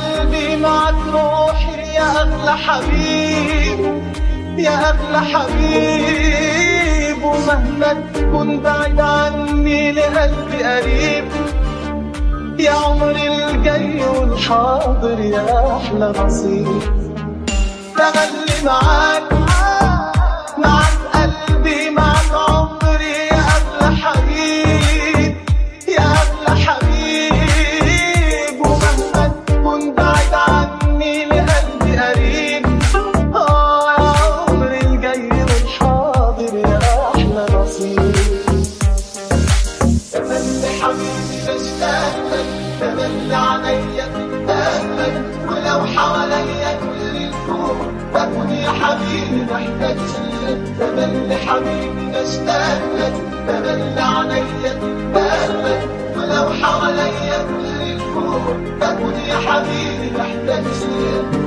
قلبي معك روحي يا أغلى حبيب يا أغلى حبيب ومهما تكون بعيد عني لقلبي قريب يا عمري الجاي والحاضر يا أحلى نصيب تغلي معاك معاك قلبي معاك عمري يا أغلى حبيب يا أغلى حبيب ومهما تكون بعيد عني لقلبي قريب آه يا عمري الجاي والحاضر يا أحلى نصيب تملي حبيبي بشتاق لك تملي عليا تتقابلك ولو حواليا كل الكون بكون يا حبيبي محتاج لك تملي حبيبي بشتاق لك تملي عليا تتقابلك ولو حواليا كل الكون بكون يا حبيبي محتاج لك